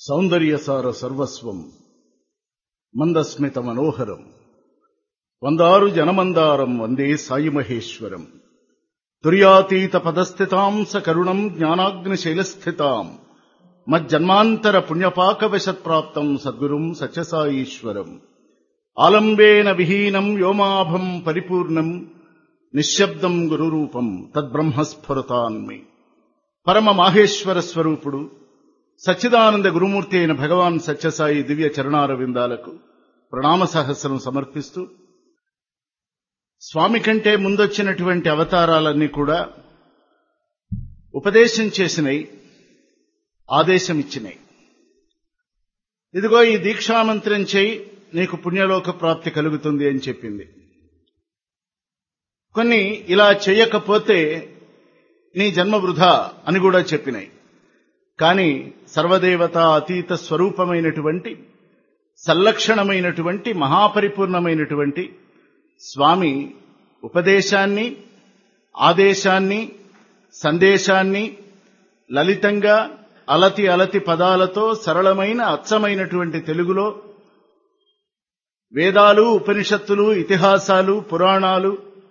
సౌందర్యసార సర్వస్వం మందస్మిత మనోహరం వందారు జనమందారం వందే సాయి మహేశ్వరం తుర్యాతీత పదస్థితాం సకరుణం జ్ఞానాగ్నిశైలస్థితాం మజ్జన్మాంతర పుణ్యపాకవశత్ప్రాప్తం సద్గురుం సత్యసాయీశ్వరం ఆలంబేన విహీనం వ్యోమాభం పరిపూర్ణం నిశ్శబ్దం గురురూపం తద్బ్రహ్మస్ఫురతాన్మి పరమ మాహేశ్వర స్వరూపుడు సచ్చిదానంద గురుమూర్తి అయిన భగవాన్ సత్యసాయి దివ్య చరణార విందాలకు ప్రణామ సహస్రం సమర్పిస్తూ స్వామి కంటే ముందొచ్చినటువంటి అవతారాలన్నీ కూడా ఉపదేశం చేసినవి ఆదేశం ఇచ్చినాయి ఇదిగో ఈ దీక్షామంత్రం చేయి నీకు పుణ్యలోక ప్రాప్తి కలుగుతుంది అని చెప్పింది కొన్ని ఇలా చేయకపోతే నీ జన్మ వృధా అని కూడా చెప్పినాయి కానీ సర్వదేవత అతీత స్వరూపమైనటువంటి సల్లక్షణమైనటువంటి మహాపరిపూర్ణమైనటువంటి స్వామి ఉపదేశాన్ని ఆదేశాన్ని సందేశాన్ని లలితంగా అలతి అలతి పదాలతో సరళమైన అచ్చమైనటువంటి తెలుగులో వేదాలు ఉపనిషత్తులు ఇతిహాసాలు పురాణాలు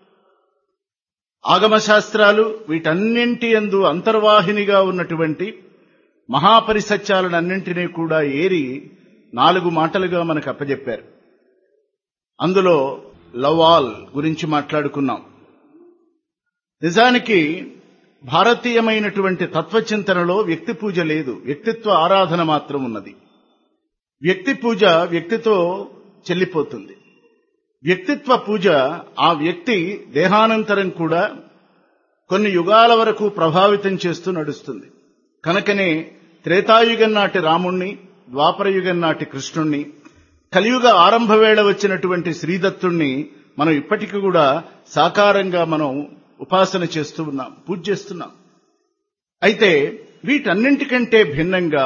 ఆగమశాస్త్రాలు వీటన్నింటి ఎందు అంతర్వాహినిగా ఉన్నటువంటి మహాపరిసత్యాలన్నింటినీ కూడా ఏరి నాలుగు మాటలుగా మనకు అప్పజెప్పారు అందులో లవాల్ గురించి మాట్లాడుకున్నాం నిజానికి భారతీయమైనటువంటి తత్వచింతనలో వ్యక్తి పూజ లేదు వ్యక్తిత్వ ఆరాధన మాత్రం ఉన్నది వ్యక్తి పూజ వ్యక్తితో చెల్లిపోతుంది వ్యక్తిత్వ పూజ ఆ వ్యక్తి దేహానంతరం కూడా కొన్ని యుగాల వరకు ప్రభావితం చేస్తూ నడుస్తుంది కనుకనే త్రేతాయుగం నాటి రాముణ్ణి ద్వాపరయుగం నాటి కృష్ణుణ్ణి కలియుగ ఆరంభ వేళ వచ్చినటువంటి శ్రీదత్తుణ్ణి మనం ఇప్పటికీ కూడా సాకారంగా మనం ఉపాసన చేస్తూ ఉన్నాం పూజ చేస్తున్నాం అయితే వీటన్నింటికంటే భిన్నంగా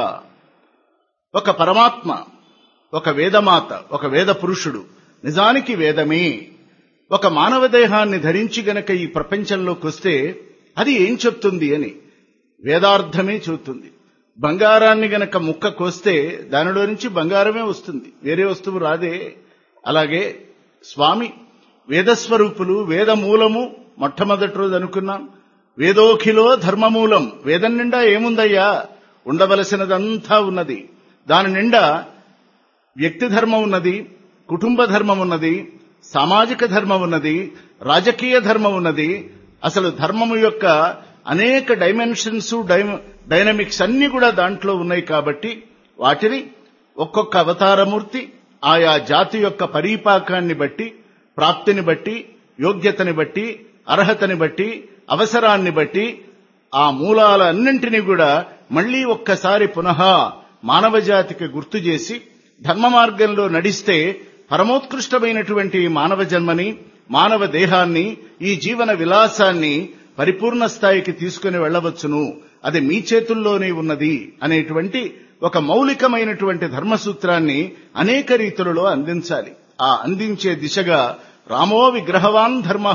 ఒక పరమాత్మ ఒక వేదమాత ఒక వేద పురుషుడు నిజానికి వేదమే ఒక మానవ దేహాన్ని ధరించి గనక ఈ ప్రపంచంలోకి వస్తే అది ఏం చెప్తుంది అని వేదార్థమే చెబుతుంది బంగారాన్ని గనక ముక్క కోస్తే దానిలో నుంచి బంగారమే వస్తుంది వేరే వస్తువు రాదే అలాగే స్వామి వేదస్వరూపులు వేదమూలము మొట్టమొదటి రోజు అనుకున్నాం వేదోఖిలో ధర్మమూలం వేదం నిండా ఏముందయ్యా ఉండవలసినదంతా ఉన్నది దాని నిండా వ్యక్తి ధర్మం ఉన్నది కుటుంబ ధర్మం ఉన్నది సామాజిక ధర్మం ఉన్నది రాజకీయ ధర్మం ఉన్నది అసలు ధర్మము యొక్క అనేక డైమెన్షన్స్ డైనమిక్స్ అన్ని కూడా దాంట్లో ఉన్నాయి కాబట్టి వాటిని ఒక్కొక్క అవతారమూర్తి ఆయా జాతి యొక్క పరీపాకాన్ని బట్టి ప్రాప్తిని బట్టి యోగ్యతని బట్టి అర్హతని బట్టి అవసరాన్ని బట్టి ఆ మూలాలన్నింటినీ కూడా మళ్లీ ఒక్కసారి పునః మానవ జాతికి గుర్తు చేసి ధర్మ మార్గంలో నడిస్తే పరమోత్కృష్టమైనటువంటి మానవ జన్మని మానవ దేహాన్ని ఈ జీవన విలాసాన్ని పరిపూర్ణ స్థాయికి తీసుకుని వెళ్లవచ్చును అది మీ చేతుల్లోనే ఉన్నది అనేటువంటి ఒక మౌలికమైనటువంటి ధర్మసూత్రాన్ని అనేక రీతులలో అందించాలి ఆ అందించే దిశగా రామో విగ్రహవాన్ ధర్మ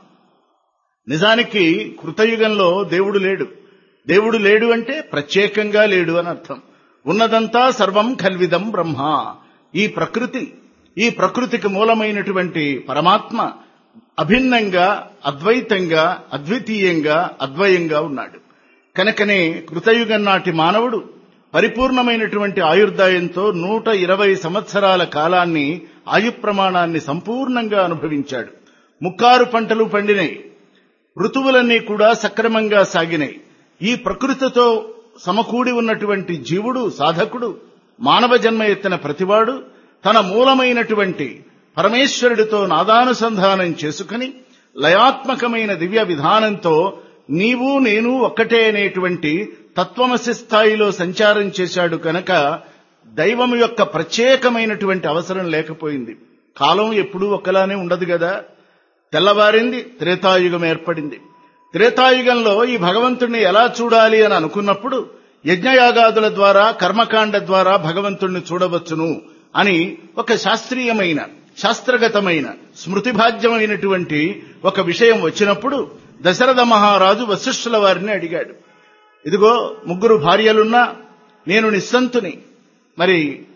నిజానికి కృతయుగంలో దేవుడు లేడు దేవుడు లేడు అంటే ప్రత్యేకంగా లేడు అని అర్థం ఉన్నదంతా సర్వం కల్విదం బ్రహ్మ ఈ ప్రకృతి ఈ ప్రకృతికి మూలమైనటువంటి పరమాత్మ అభిన్నంగా అద్వైతంగా అద్వితీయంగా అద్వయంగా ఉన్నాడు కనుకనే కృతయుగం నాటి మానవుడు పరిపూర్ణమైనటువంటి ఆయుర్దాయంతో నూట ఇరవై సంవత్సరాల కాలాన్ని ఆయు ప్రమాణాన్ని సంపూర్ణంగా అనుభవించాడు ముక్కారు పంటలు పండినాయి ఋతువులన్నీ కూడా సక్రమంగా సాగినాయి ఈ ప్రకృతితో సమకూడి ఉన్నటువంటి జీవుడు సాధకుడు మానవ జన్మ ఎత్తిన ప్రతివాడు తన మూలమైనటువంటి పరమేశ్వరుడితో నాదానుసంధానం చేసుకుని లయాత్మకమైన దివ్య విధానంతో నీవు నేను ఒక్కటే అనేటువంటి తత్వమసి స్థాయిలో సంచారం చేశాడు కనుక దైవం యొక్క ప్రత్యేకమైనటువంటి అవసరం లేకపోయింది కాలం ఎప్పుడూ ఒకలానే ఉండదు కదా తెల్లవారింది త్రేతాయుగం ఏర్పడింది త్రేతాయుగంలో ఈ భగవంతుణ్ణి ఎలా చూడాలి అని అనుకున్నప్పుడు యజ్ఞయాగాదుల ద్వారా కర్మకాండ ద్వారా భగవంతుణ్ణి చూడవచ్చును అని ఒక శాస్త్రీయమైన శాస్త్రగతమైన స్మృతిభాజ్యమైనటువంటి ఒక విషయం వచ్చినప్పుడు దశరథ మహారాజు వశిష్ఠుల వారిని అడిగాడు ఇదిగో ముగ్గురు భార్యలున్నా నేను నిస్సంతుని మరి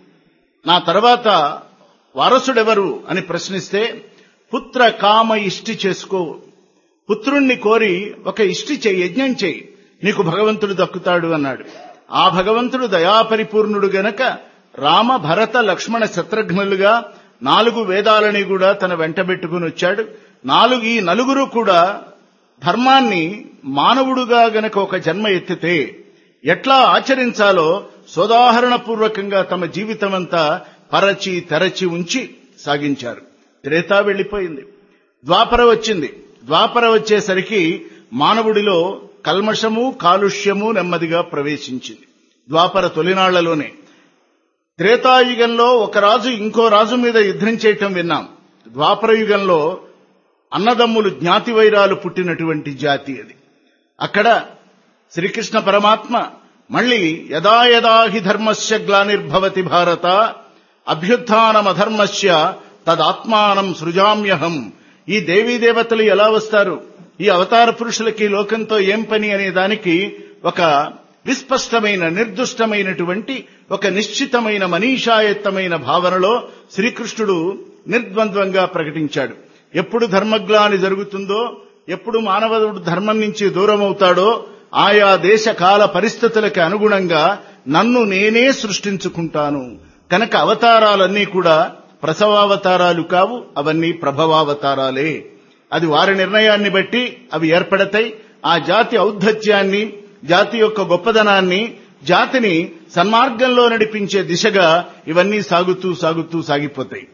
నా తర్వాత వారసుడెవరు అని ప్రశ్నిస్తే పుత్ర కామ ఇష్టి చేసుకో పుత్రుణ్ణి కోరి ఒక ఇష్టి చేయి యజ్ఞం చేయి నీకు భగవంతుడు దక్కుతాడు అన్నాడు ఆ భగవంతుడు దయాపరిపూర్ణుడు గనక రామ భరత లక్ష్మణ శత్రుఘ్నులుగా నాలుగు వేదాలని కూడా తన వెంటబెట్టుకుని వచ్చాడు నాలుగు ఈ నలుగురు కూడా ధర్మాన్ని మానవుడుగా గనక ఒక జన్మ ఎత్తితే ఎట్లా ఆచరించాలో సోదాహరణ పూర్వకంగా తమ జీవితమంతా పరచి తెరచి ఉంచి సాగించారు త్రేతా వెళ్లిపోయింది ద్వాపర వచ్చింది ద్వాపర వచ్చేసరికి మానవుడిలో కల్మషము కాలుష్యము నెమ్మదిగా ప్రవేశించింది ద్వాపర తొలినాళ్లలోనే త్రేతాయుగంలో ఒక రాజు ఇంకో రాజు మీద యుద్ధం చేయటం విన్నాం ద్వాపర యుగంలో అన్నదమ్ములు జ్ఞాతి వైరాలు పుట్టినటువంటి జాతి అది అక్కడ శ్రీకృష్ణ పరమాత్మ మళ్ళీ యదా యదా హి ధర్మస్య గ్లానిర్భవతి భారత అభ్యుత్నమధర్మస్య తదాత్మానం సృజామ్యహం ఈ దేవీ దేవతలు ఎలా వస్తారు ఈ అవతార పురుషులకి లోకంతో ఏం పని అనే దానికి ఒక విస్పష్టమైన నిర్దుష్టమైనటువంటి ఒక నిశ్చితమైన మనీషాయత్తమైన భావనలో శ్రీకృష్ణుడు నిర్ద్వంద్వంగా ప్రకటించాడు ఎప్పుడు ధర్మగ్లాని జరుగుతుందో ఎప్పుడు మానవుడు ధర్మం నుంచి దూరం అవుతాడో ఆయా దేశ కాల పరిస్థితులకు అనుగుణంగా నన్ను నేనే సృష్టించుకుంటాను కనుక అవతారాలన్నీ కూడా ప్రసవావతారాలు కావు అవన్నీ ప్రభవావతారాలే అది వారి నిర్ణయాన్ని బట్టి అవి ఏర్పడతాయి ఆ జాతి ఔద్ధత్యాన్ని జాతి యొక్క గొప్పదనాన్ని జాతిని సన్మార్గంలో నడిపించే దిశగా ఇవన్నీ సాగుతూ సాగుతూ సాగిపోతాయి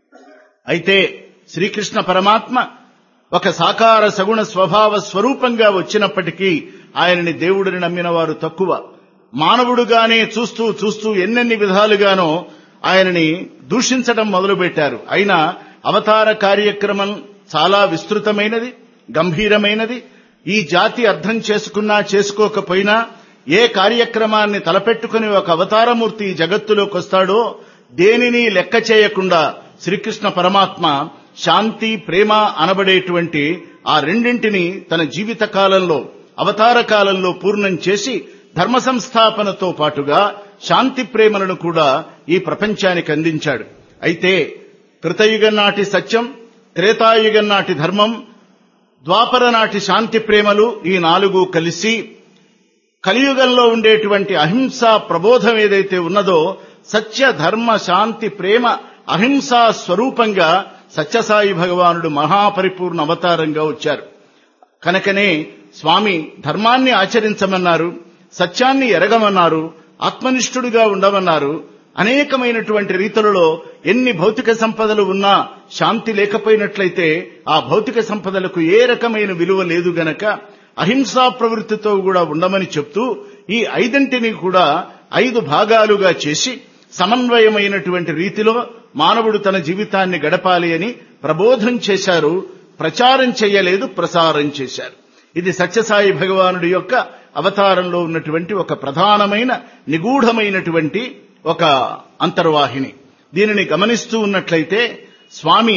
అయితే శ్రీకృష్ణ పరమాత్మ ఒక సాకార సగుణ స్వభావ స్వరూపంగా వచ్చినప్పటికీ ఆయనని దేవుడిని నమ్మిన వారు తక్కువ మానవుడుగానే చూస్తూ చూస్తూ ఎన్నెన్ని విధాలుగానో ఆయనని దూషించడం మొదలుపెట్టారు అయినా అవతార కార్యక్రమం చాలా విస్తృతమైనది గంభీరమైనది ఈ జాతి అర్థం చేసుకున్నా చేసుకోకపోయినా ఏ కార్యక్రమాన్ని తలపెట్టుకుని ఒక అవతారమూర్తి ఈ జగత్తులోకి వస్తాడో దేనిని లెక్క చేయకుండా శ్రీకృష్ణ పరమాత్మ శాంతి ప్రేమ అనబడేటువంటి ఆ రెండింటిని తన జీవిత కాలంలో అవతార కాలంలో పూర్ణం చేసి ధర్మ సంస్థాపనతో పాటుగా శాంతి ప్రేమలను కూడా ఈ ప్రపంచానికి అందించాడు అయితే కృతయుగం నాటి సత్యం త్రేతాయుగం నాటి ధర్మం ద్వాపర నాటి శాంతి ప్రేమలు ఈ నాలుగు కలిసి కలియుగంలో ఉండేటువంటి అహింసా ప్రబోధం ఏదైతే ఉన్నదో సత్య ధర్మ శాంతి ప్రేమ అహింసా స్వరూపంగా సత్యసాయి భగవానుడు మహాపరిపూర్ణ అవతారంగా వచ్చారు కనుకనే స్వామి ధర్మాన్ని ఆచరించమన్నారు సత్యాన్ని ఎరగమన్నారు ఆత్మనిష్ఠుడిగా ఉండమన్నారు అనేకమైనటువంటి రీతులలో ఎన్ని భౌతిక సంపదలు ఉన్నా శాంతి లేకపోయినట్లయితే ఆ భౌతిక సంపదలకు ఏ రకమైన విలువ లేదు గనక అహింసా ప్రవృత్తితో కూడా ఉండమని చెప్తూ ఈ ఐదింటిని కూడా ఐదు భాగాలుగా చేసి సమన్వయమైనటువంటి రీతిలో మానవుడు తన జీవితాన్ని గడపాలి అని ప్రబోధం చేశారు ప్రచారం చేయలేదు ప్రసారం చేశారు ఇది సత్యసాయి భగవానుడి యొక్క అవతారంలో ఉన్నటువంటి ఒక ప్రధానమైన నిగూఢమైనటువంటి ఒక అంతర్వాహిని దీనిని గమనిస్తూ ఉన్నట్లయితే స్వామి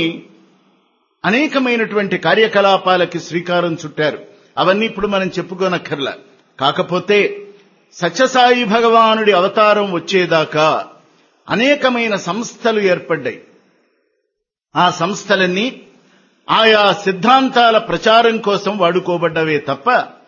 అనేకమైనటువంటి కార్యకలాపాలకి శ్రీకారం చుట్టారు అవన్నీ ఇప్పుడు మనం చెప్పుకోనక్కర్లా కాకపోతే సత్యసాయి భగవానుడి అవతారం వచ్చేదాకా అనేకమైన సంస్థలు ఏర్పడ్డాయి ఆ సంస్థలన్నీ ఆయా సిద్ధాంతాల ప్రచారం కోసం వాడుకోబడ్డవే తప్ప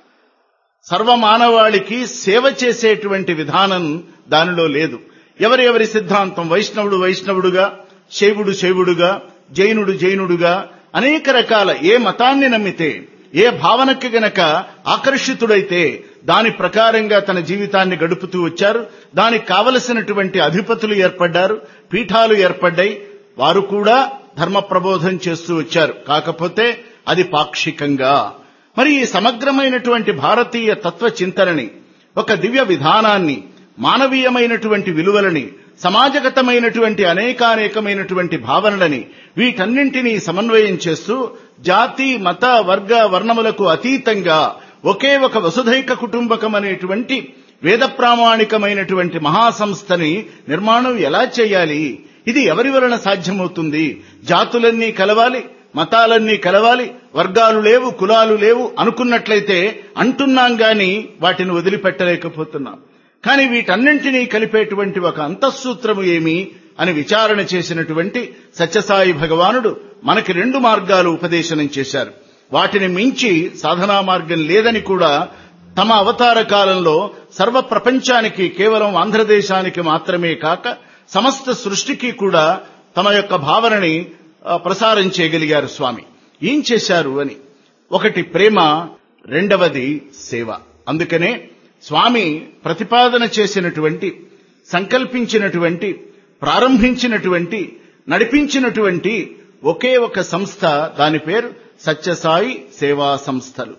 సర్వమానవాళికి సేవ చేసేటువంటి విధానం దానిలో లేదు ఎవరి ఎవరి సిద్ధాంతం వైష్ణవుడు వైష్ణవుడుగా శైవుడు శైవుడుగా జైనుడు జైనుడుగా అనేక రకాల ఏ మతాన్ని నమ్మితే ఏ భావనకి గనక ఆకర్షితుడైతే దాని ప్రకారంగా తన జీవితాన్ని గడుపుతూ వచ్చారు దానికి కావలసినటువంటి అధిపతులు ఏర్పడ్డారు పీఠాలు ఏర్పడ్డాయి వారు కూడా ధర్మ ప్రబోధం చేస్తూ వచ్చారు కాకపోతే అది పాక్షికంగా మరి ఈ సమగ్రమైనటువంటి భారతీయ తత్వ చింతనని ఒక దివ్య విధానాన్ని మానవీయమైనటువంటి విలువలని సమాజగతమైనటువంటి అనేకానేకమైనటువంటి భావనలని వీటన్నింటినీ సమన్వయం చేస్తూ జాతి మత వర్గ వర్ణములకు అతీతంగా ఒకే ఒక వసుధైక కుటుంబకం అనేటువంటి వేద ప్రామాణికమైనటువంటి మహాసంస్థని నిర్మాణం ఎలా చేయాలి ఇది ఎవరి వలన సాధ్యమవుతుంది జాతులన్నీ కలవాలి మతాలన్నీ కలవాలి వర్గాలు లేవు కులాలు లేవు అనుకున్నట్లయితే అంటున్నాం గాని వాటిని వదిలిపెట్టలేకపోతున్నాం కానీ వీటన్నింటినీ కలిపేటువంటి ఒక అంతఃసూత్రము ఏమి అని విచారణ చేసినటువంటి సత్యసాయి భగవానుడు మనకి రెండు మార్గాలు ఉపదేశనం చేశారు వాటిని మించి సాధనా మార్గం లేదని కూడా తమ అవతార కాలంలో సర్వ ప్రపంచానికి కేవలం ఆంధ్రదేశానికి మాత్రమే కాక సమస్త సృష్టికి కూడా తమ యొక్క భావనని ఆ, ప్రసారం చేయగలిగారు స్వామి ఏం చేశారు అని ఒకటి ప్రేమ రెండవది సేవ అందుకనే స్వామి ప్రతిపాదన చేసినటువంటి సంకల్పించినటువంటి ప్రారంభించినటువంటి నడిపించినటువంటి ఒకే ఒక సంస్థ దాని పేరు సత్యసాయి సేవా సంస్థలు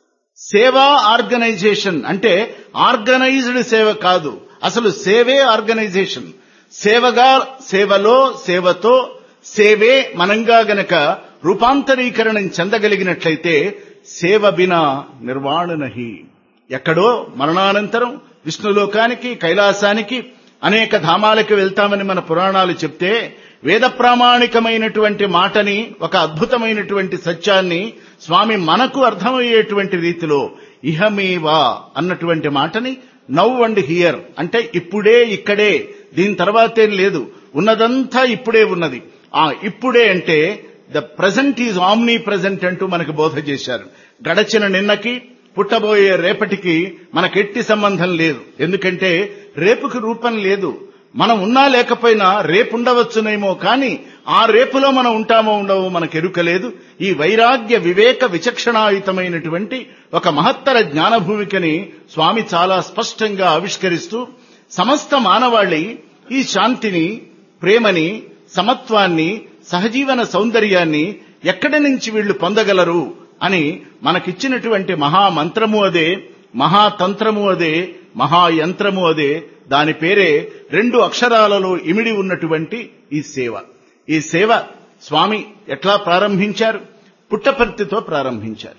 సేవా ఆర్గనైజేషన్ అంటే ఆర్గనైజ్డ్ సేవ కాదు అసలు సేవే ఆర్గనైజేషన్ సేవగా సేవలో సేవతో సేవే మనంగా గనక రూపాంతరీకరణం చెందగలిగినట్లయితే సేవ బినా నిర్వాణనహి ఎక్కడో మరణానంతరం విష్ణులోకానికి కైలాసానికి అనేక ధామాలకు వెళ్తామని మన పురాణాలు చెప్తే వేద ప్రామాణికమైనటువంటి మాటని ఒక అద్భుతమైనటువంటి సత్యాన్ని స్వామి మనకు అర్థమయ్యేటువంటి రీతిలో ఇహమేవా అన్నటువంటి మాటని నవ్ అండ్ హియర్ అంటే ఇప్పుడే ఇక్కడే దీని తర్వాతేం లేదు ఉన్నదంతా ఇప్పుడే ఉన్నది ఆ ఇప్పుడే అంటే the present is omnipresent అంటూ మనకు బోధ చేశారు గడచిన నిన్నకి పుట్టబోయే రేపటికి మనకెట్టి సంబంధం లేదు ఎందుకంటే రేపుకి రూపం లేదు మనం ఉన్నా లేకపోయినా రేపు ఉండవచ్చునేమో కానీ ఆ రేపులో మనం ఉంటామో ఉండవో మనకు ఎరుకలేదు ఈ వైరాగ్య వివేక విచక్షణాయుతమైనటువంటి ఒక మహత్తర జ్ఞానభూమికని స్వామి చాలా స్పష్టంగా ఆవిష్కరిస్తూ సమస్త మానవాళి ఈ శాంతిని ప్రేమని సమత్వాన్ని సహజీవన సౌందర్యాన్ని ఎక్కడి నుంచి వీళ్లు పొందగలరు అని మనకిచ్చినటువంటి మహామంత్రము అదే మహాతంత్రము అదే మహాయంత్రము అదే దాని పేరే రెండు అక్షరాలలో ఇమిడి ఉన్నటువంటి ఈ సేవ ఈ సేవ స్వామి ఎట్లా ప్రారంభించారు పుట్టపర్తితో ప్రారంభించారు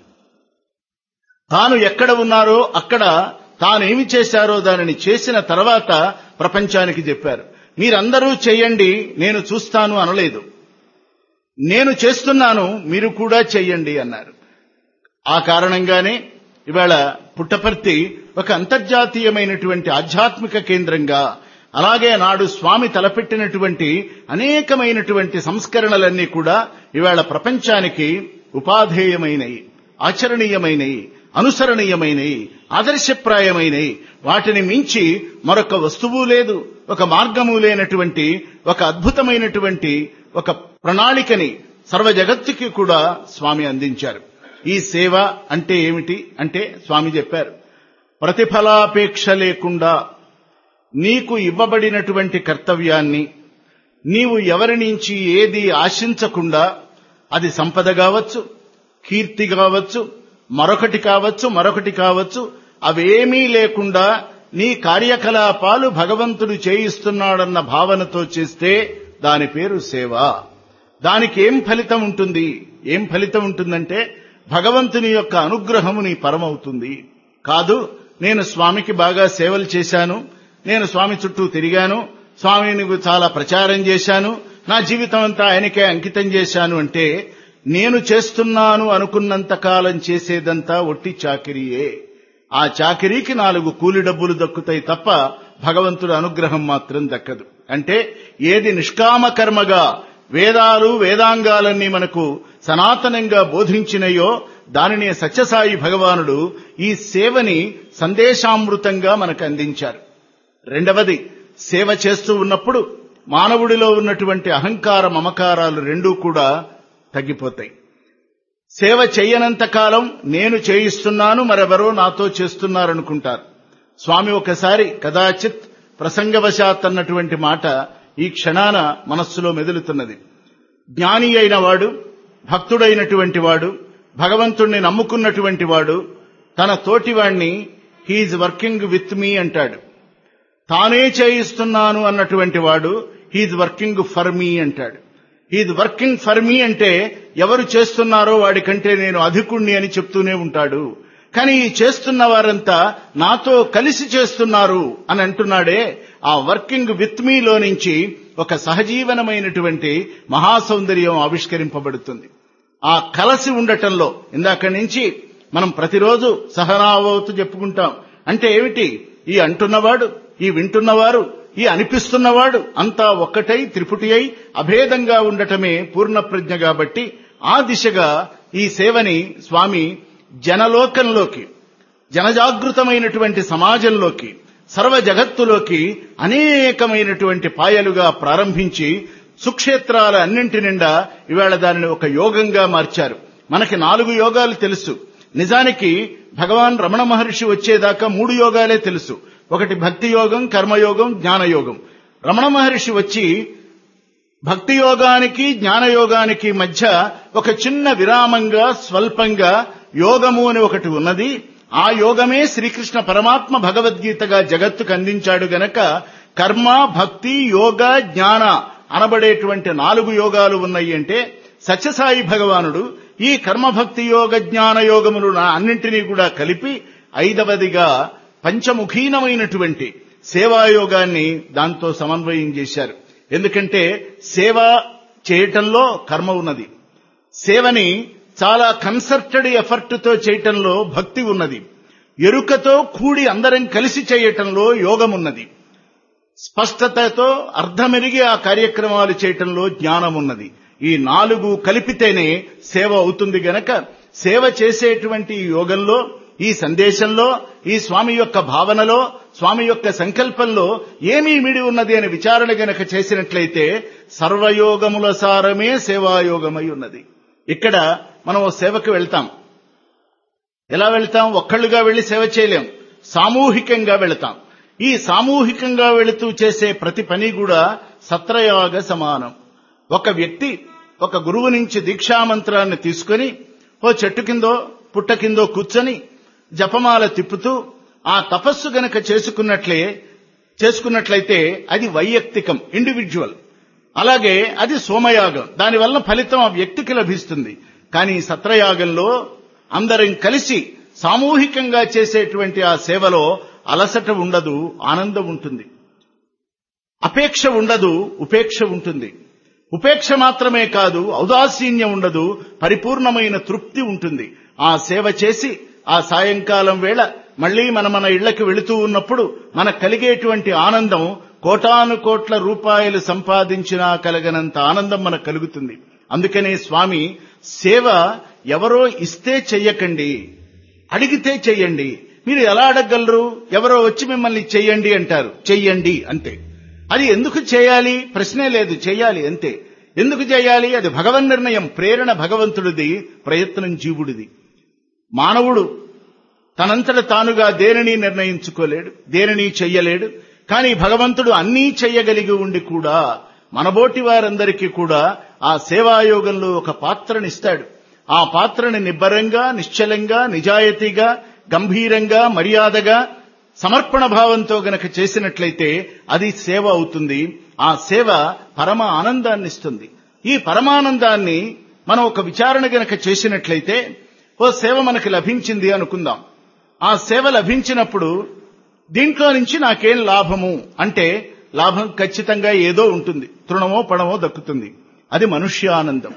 తాను ఎక్కడ ఉన్నారో అక్కడ తానేమి చేశారో దానిని చేసిన తర్వాత ప్రపంచానికి చెప్పారు మీరందరూ చేయండి నేను చూస్తాను అనలేదు నేను చేస్తున్నాను మీరు కూడా చెయ్యండి అన్నారు ఆ కారణంగానే ఇవాళ పుట్టపర్తి ఒక అంతర్జాతీయమైనటువంటి ఆధ్యాత్మిక కేంద్రంగా అలాగే నాడు స్వామి తలపెట్టినటువంటి అనేకమైనటువంటి సంస్కరణలన్నీ కూడా ఇవాళ ప్రపంచానికి ఉపాధేయమైనవి ఆచరణీయమైనవి అనుసరణీయమైనవి ఆదర్శప్రాయమైనవి వాటిని మించి మరొక వస్తువు లేదు ఒక మార్గము లేనటువంటి ఒక అద్భుతమైనటువంటి ఒక ప్రణాళికని సర్వ జగత్తుకి కూడా స్వామి అందించారు ఈ సేవ అంటే ఏమిటి అంటే స్వామి చెప్పారు ప్రతిఫలాపేక్ష లేకుండా నీకు ఇవ్వబడినటువంటి కర్తవ్యాన్ని నీవు ఎవరి నుంచి ఏది ఆశించకుండా అది సంపద కావచ్చు కీర్తి కావచ్చు మరొకటి కావచ్చు మరొకటి కావచ్చు అవేమీ లేకుండా నీ కార్యకలాపాలు భగవంతుడు చేయిస్తున్నాడన్న భావనతో చేస్తే దాని పేరు సేవ దానికి ఏం ఫలితం ఉంటుంది ఏం ఫలితం ఉంటుందంటే భగవంతుని యొక్క అనుగ్రహము నీ పరమవుతుంది కాదు నేను స్వామికి బాగా సేవలు చేశాను నేను స్వామి చుట్టూ తిరిగాను స్వామిని చాలా ప్రచారం చేశాను నా జీవితం అంతా ఆయనకే అంకితం చేశాను అంటే నేను చేస్తున్నాను అనుకున్నంత కాలం చేసేదంతా ఒట్టి చాకిరీయే ఆ చాకిరీకి నాలుగు కూలి డబ్బులు దక్కుతాయి తప్ప భగవంతుడి అనుగ్రహం మాత్రం దక్కదు అంటే ఏది నిష్కామ కర్మగా వేదాలు వేదాంగాలన్నీ మనకు సనాతనంగా బోధించినయో దానిని సత్యసాయి భగవానుడు ఈ సేవని సందేశామృతంగా మనకు అందించారు రెండవది సేవ చేస్తూ ఉన్నప్పుడు మానవుడిలో ఉన్నటువంటి అహంకార మమకారాలు రెండూ కూడా తగ్గిపోతాయి సేవ చేయనంత కాలం నేను చేయిస్తున్నాను మరెవరో నాతో చేస్తున్నారనుకుంటారు స్వామి ఒకసారి కదాచిత్ ప్రసంగవశాత్ అన్నటువంటి మాట ఈ క్షణాన మనస్సులో మెదులుతున్నది జ్ఞాని అయిన వాడు భక్తుడైనటువంటి వాడు భగవంతుణ్ణి నమ్ముకున్నటువంటి వాడు తన తోటివాణ్ణి హీజ్ వర్కింగ్ విత్ మీ అంటాడు తానే చేయిస్తున్నాను అన్నటువంటి వాడు హీజ్ వర్కింగ్ ఫర్ మీ అంటాడు హీజ్ వర్కింగ్ ఫర్ మీ అంటే ఎవరు చేస్తున్నారో వాడికంటే నేను అధికుణ్ణి అని చెప్తూనే ఉంటాడు కానీ ఈ చేస్తున్న వారంతా నాతో కలిసి చేస్తున్నారు అని అంటున్నాడే ఆ వర్కింగ్ విత్ మీలో నుంచి ఒక సహజీవనమైనటువంటి మహాసౌందర్యం ఆవిష్కరింపబడుతుంది ఆ కలసి ఉండటంలో ఇందాక నుంచి మనం ప్రతిరోజు సహనావతు చెప్పుకుంటాం అంటే ఏమిటి ఈ అంటున్నవాడు ఈ వింటున్నవారు ఈ అనిపిస్తున్నవాడు అంతా ఒక్కటై త్రిపుటి అయి అభేదంగా ఉండటమే పూర్ణ ప్రజ్ఞ కాబట్టి ఆ దిశగా ఈ సేవని స్వామి జనలోకంలోకి జనజాగృతమైనటువంటి సమాజంలోకి సర్వ జగత్తులోకి అనేకమైనటువంటి పాయలుగా ప్రారంభించి సుక్షేత్రాల అన్నింటి నిండా ఇవాళ దానిని ఒక యోగంగా మార్చారు మనకి నాలుగు యోగాలు తెలుసు నిజానికి భగవాన్ రమణ మహర్షి వచ్చేదాకా మూడు యోగాలే తెలుసు ఒకటి భక్తి యోగం కర్మయోగం జ్ఞానయోగం రమణ మహర్షి వచ్చి భక్తి యోగానికి జ్ఞానయోగానికి మధ్య ఒక చిన్న విరామంగా స్వల్పంగా యోగము అని ఒకటి ఉన్నది ఆ యోగమే శ్రీకృష్ణ పరమాత్మ భగవద్గీతగా జగత్తుకు అందించాడు గనక కర్మ భక్తి యోగ జ్ఞాన అనబడేటువంటి నాలుగు యోగాలు ఉన్నాయి అంటే సత్యసాయి భగవానుడు ఈ కర్మభక్తి యోగ జ్ఞాన యోగములు అన్నింటినీ కూడా కలిపి ఐదవదిగా పంచముఖీనమైనటువంటి సేవాయోగాన్ని దాంతో సమన్వయం చేశారు ఎందుకంటే సేవ చేయటంలో కర్మ ఉన్నది సేవని చాలా కన్సర్టెడ్ ఎఫర్ట్ తో చేయటంలో భక్తి ఉన్నది ఎరుకతో కూడి అందరం కలిసి చేయటంలో యోగం ఉన్నది స్పష్టతతో అర్థమెరిగి ఆ కార్యక్రమాలు చేయటంలో జ్ఞానం ఉన్నది ఈ నాలుగు కలిపితేనే సేవ అవుతుంది గనక సేవ చేసేటువంటి ఈ యోగంలో ఈ సందేశంలో ఈ స్వామి యొక్క భావనలో స్వామి యొక్క సంకల్పంలో ఏమీ మిడి ఉన్నది అని విచారణ గనక చేసినట్లయితే సర్వయోగముల సారమే సేవాయోగమై ఉన్నది ఇక్కడ మనం ఓ సేవకు వెళ్తాం ఎలా వెళ్తాం ఒక్కళ్ళుగా వెళ్లి సేవ చేయలేం సామూహికంగా వెళతాం ఈ సామూహికంగా వెళుతూ చేసే ప్రతి పని కూడా సత్రయాగ సమానం ఒక వ్యక్తి ఒక గురువు నుంచి దీక్షామంత్రాన్ని తీసుకొని ఓ చెట్టు కిందో పుట్ట కిందో కూర్చొని జపమాల తిప్పుతూ ఆ తపస్సు గనక చేసుకున్నట్లే చేసుకున్నట్లయితే అది వైయక్తికం ఇండివిజువల్ అలాగే అది సోమయాగం దానివల్ల ఫలితం ఆ వ్యక్తికి లభిస్తుంది కానీ సత్రయాగంలో అందరం కలిసి సామూహికంగా చేసేటువంటి ఆ సేవలో అలసట ఉండదు ఆనందం ఉంటుంది అపేక్ష ఉండదు ఉపేక్ష ఉంటుంది ఉపేక్ష మాత్రమే కాదు ఔదాసీన్యం ఉండదు పరిపూర్ణమైన తృప్తి ఉంటుంది ఆ సేవ చేసి ఆ సాయంకాలం వేళ మళ్లీ మన మన ఇళ్లకు వెళుతూ ఉన్నప్పుడు మనకు కలిగేటువంటి ఆనందం కోటాను కోట్ల రూపాయలు సంపాదించినా కలగనంత ఆనందం మనకు కలుగుతుంది అందుకనే స్వామి సేవ ఎవరో ఇస్తే చెయ్యకండి అడిగితే చెయ్యండి మీరు ఎలా అడగగలరు ఎవరో వచ్చి మిమ్మల్ని చెయ్యండి అంటారు చెయ్యండి అంతే అది ఎందుకు చేయాలి ప్రశ్నే లేదు చేయాలి అంతే ఎందుకు చేయాలి అది భగవన్ నిర్ణయం ప్రేరణ భగవంతుడిది ప్రయత్నం జీవుడిది మానవుడు తనంతట తానుగా దేనిని నిర్ణయించుకోలేడు దేనిని చెయ్యలేడు కానీ భగవంతుడు అన్నీ చెయ్యగలిగి ఉండి కూడా మనబోటి వారందరికీ కూడా ఆ సేవాయోగంలో ఒక పాత్రనిస్తాడు ఆ పాత్రని నిబ్బరంగా నిశ్చలంగా నిజాయితీగా గంభీరంగా మర్యాదగా సమర్పణ భావంతో గనక చేసినట్లయితే అది సేవ అవుతుంది ఆ సేవ పరమ ఆనందాన్ని ఇస్తుంది ఈ పరమానందాన్ని మనం ఒక విచారణ గనక చేసినట్లయితే ఓ సేవ మనకి లభించింది అనుకుందాం ఆ సేవ లభించినప్పుడు దీంట్లో నుంచి నాకేం లాభము అంటే లాభం ఖచ్చితంగా ఏదో ఉంటుంది తృణమో పణమో దక్కుతుంది అది మనుష్యానందం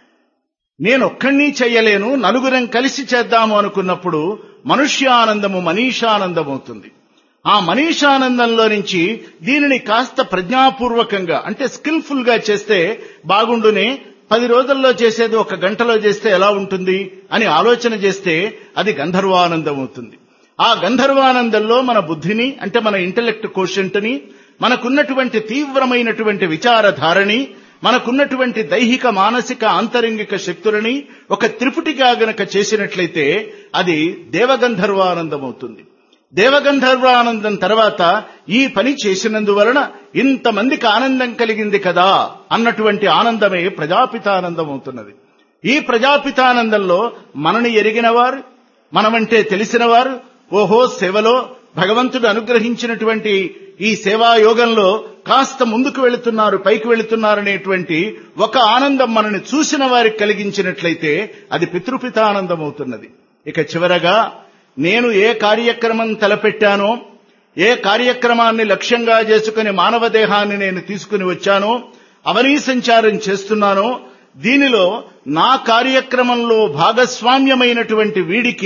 నేనొక్కడిని చెయ్యలేను నలుగురం కలిసి చేద్దాము అనుకున్నప్పుడు మనుష్యానందము మనీషానందం అవుతుంది ఆ మనీషానందంలో నుంచి దీనిని కాస్త ప్రజ్ఞాపూర్వకంగా అంటే స్కిల్ఫుల్ గా చేస్తే బాగుండునే పది రోజుల్లో చేసేది ఒక గంటలో చేస్తే ఎలా ఉంటుంది అని ఆలోచన చేస్తే అది గంధర్వానందం అవుతుంది ఆ గంధర్వానందంలో మన బుద్ధిని అంటే మన ఇంటలెక్ట్ కోషంట్ని మనకున్నటువంటి తీవ్రమైనటువంటి విచారధారని మనకున్నటువంటి దైహిక మానసిక ఆంతరంగిక శక్తులని ఒక త్రిపుటిగా గనక చేసినట్లయితే అది దేవగంధర్వానందం అవుతుంది దేవగంధర్వానందం తర్వాత ఈ పని చేసినందువలన ఇంతమందికి ఆనందం కలిగింది కదా అన్నటువంటి ఆనందమే ప్రజాపితానందం అవుతున్నది ఈ ప్రజాపితానందంలో మనని ఎరిగినవారు మనమంటే తెలిసినవారు ఓహో సేవలో భగవంతుడు అనుగ్రహించినటువంటి ఈ సేవా యోగంలో కాస్త ముందుకు వెళుతున్నారు పైకి వెళుతున్నారనేటువంటి ఒక ఆనందం మనని చూసిన వారికి కలిగించినట్లయితే అది పితృపితానందం అవుతున్నది ఇక చివరగా నేను ఏ కార్యక్రమం తలపెట్టానో ఏ కార్యక్రమాన్ని లక్ష్యంగా చేసుకుని మానవ దేహాన్ని నేను తీసుకుని వచ్చానో అవనీ సంచారం చేస్తున్నానో దీనిలో నా కార్యక్రమంలో భాగస్వామ్యమైనటువంటి వీడికి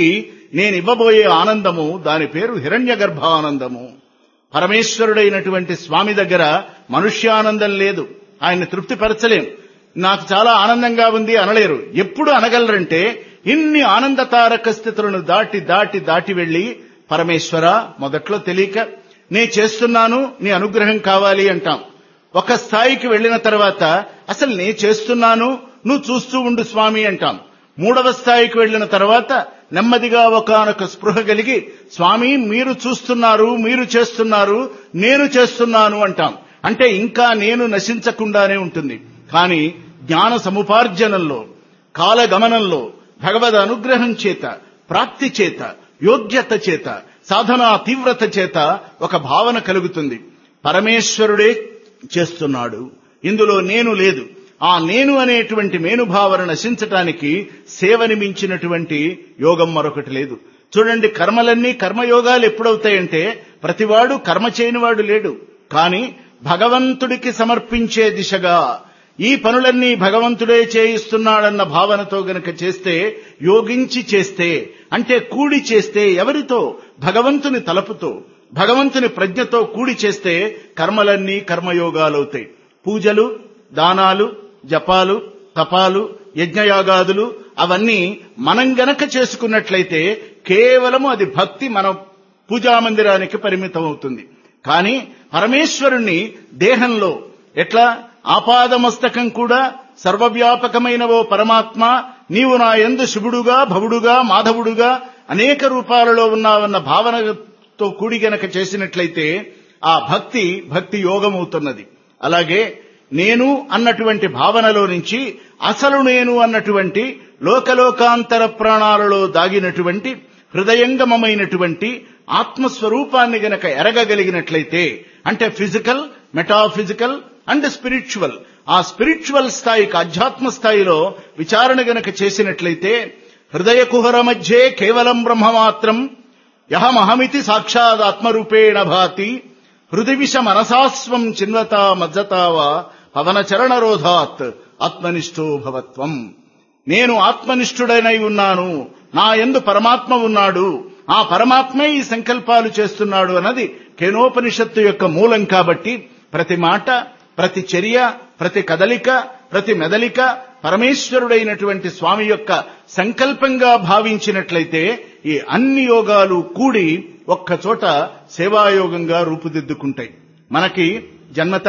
నేను ఇవ్వబోయే ఆనందము దాని పేరు హిరణ్య గర్భానందము పరమేశ్వరుడైనటువంటి స్వామి దగ్గర మనుష్యానందం లేదు ఆయన్ని తృప్తిపరచలేం నాకు చాలా ఆనందంగా ఉంది అనలేరు ఎప్పుడు అనగలరంటే ఇన్ని ఆనందతారక స్థితులను దాటి దాటి దాటి వెళ్లి పరమేశ్వర మొదట్లో తెలియక నే చేస్తున్నాను నీ అనుగ్రహం కావాలి అంటాం ఒక స్థాయికి వెళ్లిన తర్వాత అసలు నే చేస్తున్నాను నువ్వు చూస్తూ ఉండు స్వామి అంటాం మూడవ స్థాయికి వెళ్లిన తర్వాత నెమ్మదిగా ఒకనొక స్పృహ కలిగి స్వామి మీరు చూస్తున్నారు మీరు చేస్తున్నారు నేను చేస్తున్నాను అంటాం అంటే ఇంకా నేను నశించకుండానే ఉంటుంది కానీ జ్ఞాన సముపార్జనంలో కాలగమనంలో భగవద్ అనుగ్రహం చేత ప్రాప్తి చేత యోగ్యత చేత సాధనా తీవ్రత చేత ఒక భావన కలుగుతుంది పరమేశ్వరుడే చేస్తున్నాడు ఇందులో నేను లేదు ఆ నేను అనేటువంటి మేనుభావన నశించటానికి సేవని మించినటువంటి యోగం మరొకటి లేదు చూడండి కర్మలన్నీ కర్మయోగాలు ఎప్పుడవుతాయంటే ప్రతివాడు కర్మ చేయనివాడు లేడు కానీ భగవంతుడికి సమర్పించే దిశగా ఈ పనులన్నీ భగవంతుడే చేయిస్తున్నాడన్న భావనతో గనక చేస్తే యోగించి చేస్తే అంటే కూడి చేస్తే ఎవరితో భగవంతుని తలపుతో భగవంతుని ప్రజ్ఞతో కూడి చేస్తే కర్మలన్నీ కర్మయోగాలవుతాయి పూజలు దానాలు జపాలు తపాలు యజ్ఞయాగాదులు అవన్నీ మనం గనక చేసుకున్నట్లయితే కేవలము అది భక్తి మన పూజా మందిరానికి పరిమితం అవుతుంది కానీ పరమేశ్వరుణ్ణి దేహంలో ఎట్లా ఆపాదమస్తకం కూడా సర్వవ్యాపకమైన ఓ పరమాత్మ నీవు నా ఎందు శివుడుగా భవుడుగా మాధవుడుగా అనేక రూపాలలో ఉన్నావన్న భావనతో కూడి గనక చేసినట్లయితే ఆ భక్తి భక్తి యోగమవుతున్నది అలాగే నేను అన్నటువంటి భావనలో నుంచి అసలు నేను అన్నటువంటి లోకలోకాంతర ప్రాణాలలో దాగినటువంటి హృదయంగమమైనటువంటి ఆత్మస్వరూపాన్ని గనక ఎరగగలిగినట్లయితే అంటే ఫిజికల్ మెటాఫిజికల్ అండ్ స్పిరిచువల్ ఆ స్పిరిచువల్ స్థాయికి అధ్యాత్మ స్థాయిలో విచారణ గనక చేసినట్లయితే హృదయ కుహర మధ్యే కేవలం బ్రహ్మమాత్రం యహమహమితి సాక్షాత్ ఆత్మరూపేణ భాతి హృదివిష మనసాస్వం చిన్వతా మజ్జతావా పవన చరణరోధాత్ ఆత్మనిష్ఠో భవత్వం నేను ఆత్మనిష్ఠుడనై ఉన్నాను నా ఎందు పరమాత్మ ఉన్నాడు ఆ పరమాత్మే ఈ సంకల్పాలు చేస్తున్నాడు అన్నది కేనోపనిషత్తు యొక్క మూలం కాబట్టి ప్రతి మాట ప్రతి చర్య ప్రతి కదలిక ప్రతి మెదలిక పరమేశ్వరుడైనటువంటి స్వామి యొక్క సంకల్పంగా భావించినట్లయితే ఈ అన్ని యోగాలు కూడి ఒక్క చోట సేవాయోగంగా రూపుదిద్దుకుంటాయి మనకి జన్మత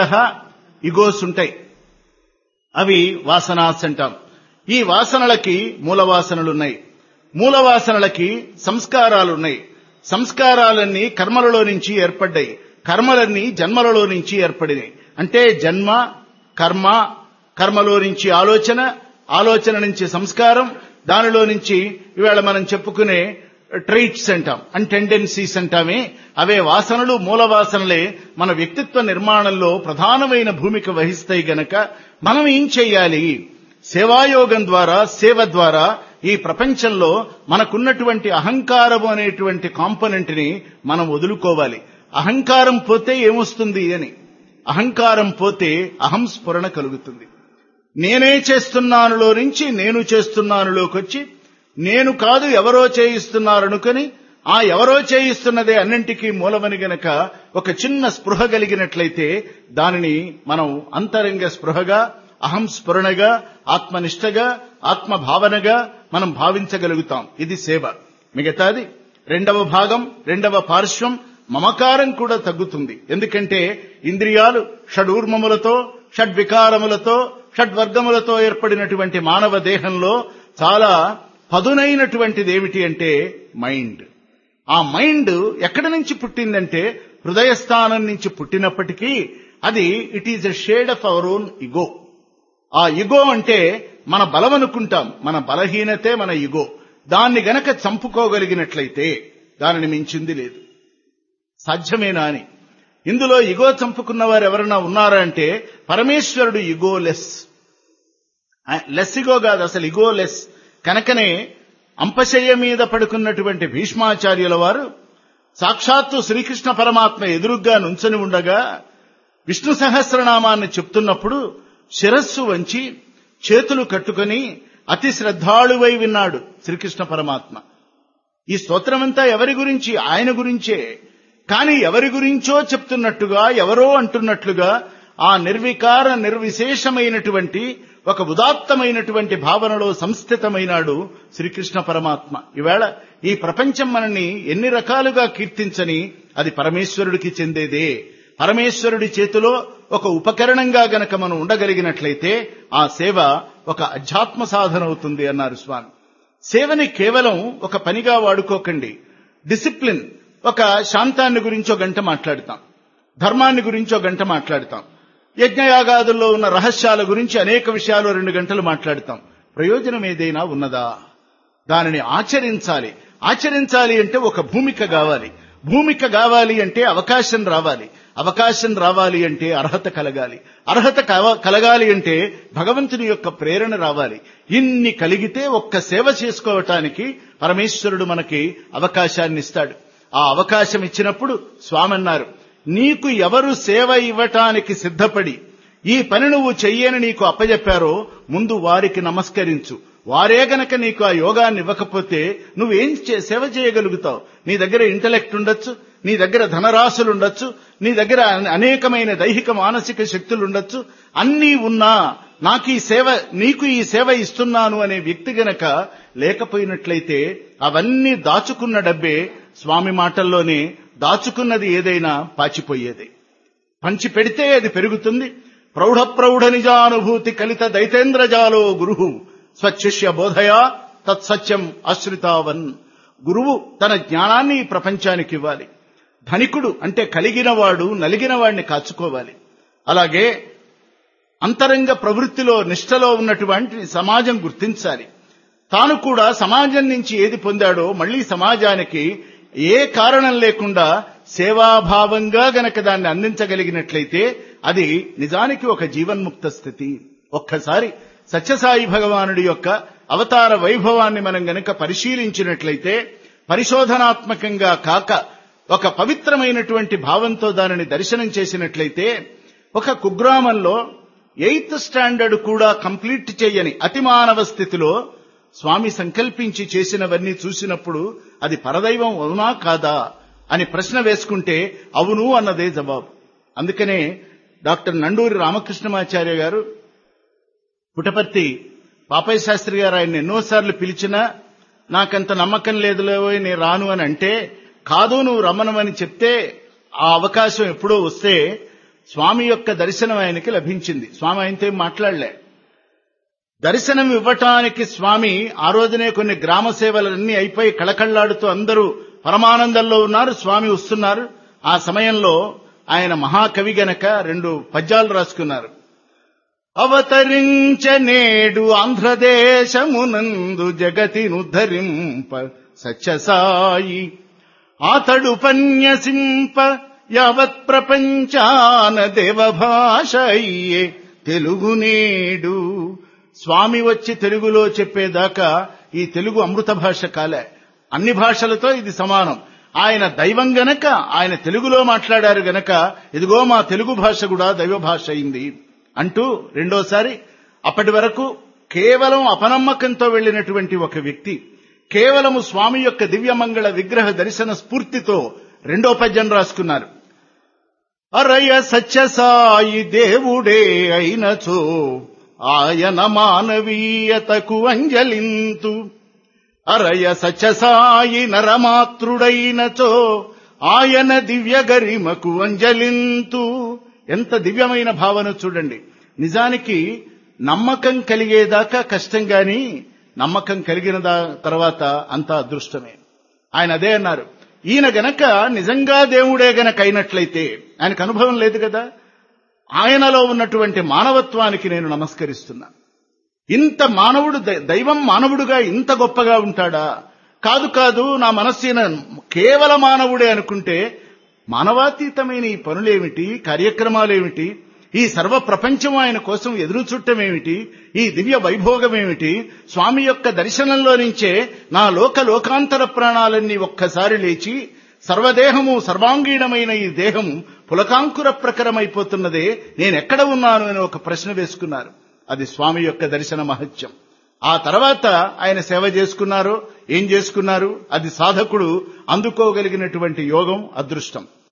ఇగోస్ ఉంటాయి అవి వాసనాస్ అంటాం ఈ వాసనలకి మూలవాసనలున్నాయి మూలవాసనలకి సంస్కారాలున్నాయి సంస్కారాలన్నీ కర్మలలో నుంచి ఏర్పడ్డాయి కర్మలన్నీ జన్మలలో నుంచి ఏర్పడినాయి అంటే జన్మ కర్మ కర్మలో నుంచి ఆలోచన ఆలోచన నుంచి సంస్కారం దానిలో నుంచి ఇవాళ మనం చెప్పుకునే ట్రైట్స్ అంటాం అండ్ టెండెన్సీస్ అంటామే అవే వాసనలు మూల వాసనలే మన వ్యక్తిత్వ నిర్మాణంలో ప్రధానమైన భూమిక వహిస్తాయి గనక మనం ఏం చెయ్యాలి సేవాయోగం ద్వారా సేవ ద్వారా ఈ ప్రపంచంలో మనకున్నటువంటి అహంకారం అనేటువంటి కాంపనెంట్ ని మనం వదులుకోవాలి అహంకారం పోతే ఏమొస్తుంది అని అహంకారం పోతే అహం స్ఫురణ కలుగుతుంది నేనే చేస్తున్నానులో నుంచి నేను చేస్తున్నానులోకి వచ్చి నేను కాదు ఎవరో చేయిస్తున్నారనుకొని ఆ ఎవరో చేయిస్తున్నదే అన్నింటికీ మూలమని గనక ఒక చిన్న స్పృహ కలిగినట్లయితే దానిని మనం అంతరంగ స్పృహగా అహం స్ఫురణగా ఆత్మనిష్టగా ఆత్మభావనగా మనం భావించగలుగుతాం ఇది సేవ మిగతాది రెండవ భాగం రెండవ పార్శ్వం మమకారం కూడా తగ్గుతుంది ఎందుకంటే ఇంద్రియాలు షడూర్మములతో షడ్వికారములతో షడ్వర్గములతో ఏర్పడినటువంటి మానవ దేహంలో చాలా పదునైనటువంటిది ఏమిటి అంటే మైండ్ ఆ మైండ్ ఎక్కడి నుంచి పుట్టిందంటే హృదయస్థానం నుంచి పుట్టినప్పటికీ అది it is a shade of our own ego ఆ ఇగో అంటే మన బలం అనుకుంటాం మన బలహీనతే మన ఇగో దాన్ని గనక చంపుకోగలిగినట్లయితే దానిని మించింది లేదు సాధ్యమేనా అని ఇందులో ఇగో చంపుకున్న వారు ఎవరైనా ఉన్నారా అంటే పరమేశ్వరుడు ఇగో లెస్ లెస్ ఇగో కాదు అసలు ఇగో లెస్ కనుకనే అంపశయ్య మీద పడుకున్నటువంటి భీష్మాచార్యుల వారు సాక్షాత్తు శ్రీకృష్ణ పరమాత్మ ఎదురుగ్గా నుంచని ఉండగా విష్ణు సహస్రనామాన్ని చెప్తున్నప్పుడు శిరస్సు వంచి చేతులు కట్టుకొని అతి శ్రద్ధాళువై విన్నాడు శ్రీకృష్ణ పరమాత్మ ఈ స్తోత్రమంతా ఎవరి గురించి ఆయన గురించే కానీ ఎవరి గురించో చెప్తున్నట్టుగా ఎవరో అంటున్నట్లుగా ఆ నిర్వికార నిర్విశేషమైనటువంటి ఒక ఉదాత్తమైనటువంటి భావనలో సంస్థితమైనాడు శ్రీకృష్ణ పరమాత్మ ఈవేళ ఈ ప్రపంచం మనల్ని ఎన్ని రకాలుగా కీర్తించని అది పరమేశ్వరుడికి చెందేదే పరమేశ్వరుడి చేతిలో ఒక ఉపకరణంగా గనక మనం ఉండగలిగినట్లయితే ఆ సేవ ఒక అధ్యాత్మ సాధన అవుతుంది అన్నారు స్వామి సేవని కేవలం ఒక పనిగా వాడుకోకండి డిసిప్లిన్ ఒక శాంతాన్ని గురించి ఒక గంట మాట్లాడతాం ధర్మాన్ని గురించి ఒక గంట మాట్లాడతాం యజ్ఞయాగాదుల్లో ఉన్న రహస్యాల గురించి అనేక విషయాలు రెండు గంటలు మాట్లాడతాం ప్రయోజనం ఏదైనా ఉన్నదా దానిని ఆచరించాలి ఆచరించాలి అంటే ఒక భూమిక కావాలి భూమిక కావాలి అంటే అవకాశం రావాలి అవకాశం రావాలి అంటే అర్హత కలగాలి అర్హత కవ- కలగాలి అంటే భగవంతుని యొక్క ప్రేరణ రావాలి ఇన్ని కలిగితే ఒక్క సేవ చేసుకోవటానికి పరమేశ్వరుడు మనకి అవకాశాన్ని ఇస్తాడు ఆ అవకాశం ఇచ్చినప్పుడు స్వామి అన్నారు నీకు ఎవరు సేవ ఇవ్వటానికి సిద్ధపడి ఈ పని నువ్వు చెయ్యని నీకు అప్పజెప్పారో ముందు వారికి నమస్కరించు వారే గనక నీకు ఆ యోగాన్ని ఇవ్వకపోతే నువ్వేం చే- సేవ చేయగలుగుతావు నీ దగ్గర ఇంటలెక్ట్ ఉండొచ్చు నీ దగ్గర ధనరాశులు ఉండొచ్చు నీ దగ్గర అన- అనేకమైన దైహిక మానసిక శక్తులు ఉండొచ్చు అన్నీ ఉన్నా నాకు ఈ సేవ నీకు ఈ సేవ ఇస్తున్నాను అనే వ్యక్తి గనక లేకపోయినట్లయితే అవన్నీ దాచుకున్న డబ్బే స్వామి మాటల్లోనే దాచుకున్నది ఏదైనా పాచిపోయేది పంచి పెడితే అది పెరుగుతుంది ప్రౌఢ ప్రౌఢ నిజానుభూతి కలిత దైతేంద్రజాలో గురువు స్వశిష్య బోధయా తత్సత్యం ఆశ్రితావన్ గురువు తన జ్ఞానాన్ని ఈ ప్రపంచానికి ఇవ్వాలి ధనికుడు అంటే కలిగిన వాడు నలిగిన వాడిని కాచుకోవాలి అలాగే అంతరంగ ప్రవృత్తిలో నిష్ఠలో ఉన్నటువంటి సమాజం గుర్తించాలి తాను కూడా సమాజం నుంచి ఏది పొందాడో మళ్ళీ సమాజానికి ఏ కారణం లేకుండా సేవాభావంగా గనక దాన్ని అందించగలిగినట్లయితే అది నిజానికి ఒక జీవన్ముక్త స్థితి ఒక్కసారి సత్యసాయి భగవానుడి యొక్క అవతార వైభవాన్ని మనం గనక పరిశీలించినట్లయితే పరిశోధనాత్మకంగా కాక ఒక పవిత్రమైనటువంటి భావంతో దానిని దర్శనం చేసినట్లయితే ఒక కుగ్రామంలో ఎయిత్ స్టాండర్డ్ కూడా కంప్లీట్ చేయని అతిమానవ స్థితిలో స్వామి సంకల్పించి చేసినవన్నీ చూసినప్పుడు అది పరదైవం అవునా కాదా అని ప్రశ్న వేసుకుంటే అవును అన్నదే జవాబు అందుకనే డాక్టర్ నండూరి రామకృష్ణమాచార్య గారు పుటపర్తి పాపయ్య శాస్త్రి గారు ఆయన ఎన్నోసార్లు పిలిచినా నాకంత నమ్మకం లేదులేవో నేను రాను అని అంటే కాదు నువ్వు రమ్మనమని చెప్తే ఆ అవకాశం ఎప్పుడో వస్తే స్వామి యొక్క దర్శనం ఆయనకి లభించింది స్వామి ఆయనతో ఏం మాట్లాడలే దర్శనం ఇవ్వటానికి స్వామి ఆ రోజునే కొన్ని గ్రామ సేవలన్నీ అయిపోయి కళకళ్లాడుతూ అందరూ పరమానందంలో ఉన్నారు స్వామి వస్తున్నారు ఆ సమయంలో ఆయన మహాకవి గనక రెండు పద్యాలు రాసుకున్నారు అవతరించ నేడు ఆంధ్రదేశమునందు జగతినుద్ధరింప సత్యసాయి అతడు పన్యసింప యావత్ ప్రపంచాన దేవభాష అయ్యే తెలుగు నేడు స్వామి వచ్చి తెలుగులో చెప్పేదాకా ఈ తెలుగు అమృత భాష కాలే అన్ని భాషలతో ఇది సమానం ఆయన దైవం గనక ఆయన తెలుగులో మాట్లాడారు గనక ఇదిగో మా తెలుగు భాష కూడా దైవ భాష అయింది అంటూ రెండోసారి అప్పటి వరకు కేవలం అపనమ్మకంతో వెళ్ళినటువంటి ఒక వ్యక్తి కేవలము స్వామి యొక్క దివ్యమంగళ విగ్రహ దర్శన స్ఫూర్తితో రెండో పద్యం రాసుకున్నారు అరయ సత్యసాయి దేవుడే అయినచో ఆయన మానవీయతకు అంజలింతు అరయ సత్యసాయి నరమాతృడైనచో ఆయన దివ్య గరిమకు అంజలింతు ఎంత దివ్యమైన భావన చూడండి నిజానికి నమ్మకం కలిగేదాకా కష్టం గాని నమ్మకం కలిగిన దా- తర్వాత అంతా అదృష్టమే ఆయన అదే అన్నారు ఈయన గనక నిజంగా దేవుడే గనక అయినట్లయితే ఆయనకు అనుభవం లేదు కదా ఆయనలో ఉన్నటువంటి మానవత్వానికి నేను నమస్కరిస్తున్నా ఇంత మానవుడు దై- దైవం మానవుడుగా ఇంత గొప్పగా ఉంటాడా కాదు కాదు నా మనస్సు ఈయన కేవల మానవుడే అనుకుంటే మానవాతీతమైన ఈ పనులేమిటి కార్యక్రమాలేమిటి ఈ సర్వ ప్రపంచం ఆయన కోసం ఎదురు చుట్టమేమిటి ఈ దివ్య వైభోగమేమిటి స్వామి యొక్క దర్శనంలో నుంచే నా లోక లోకాంతర ప్రాణాలన్నీ ఒక్కసారి లేచి సర్వదేహము సర్వాంగీణమైన ఈ దేహము పులకాంకుర ప్రకరమైపోతున్నదే నేనెక్కడ ఉన్నాను అని ఒక ప్రశ్న వేసుకున్నారు అది స్వామి యొక్క దర్శన మహత్యం ఆ తర్వాత ఆయన సేవ చేసుకున్నారో ఏం చేసుకున్నారు అది సాధకుడు అందుకోగలిగినటువంటి యోగం అదృష్టం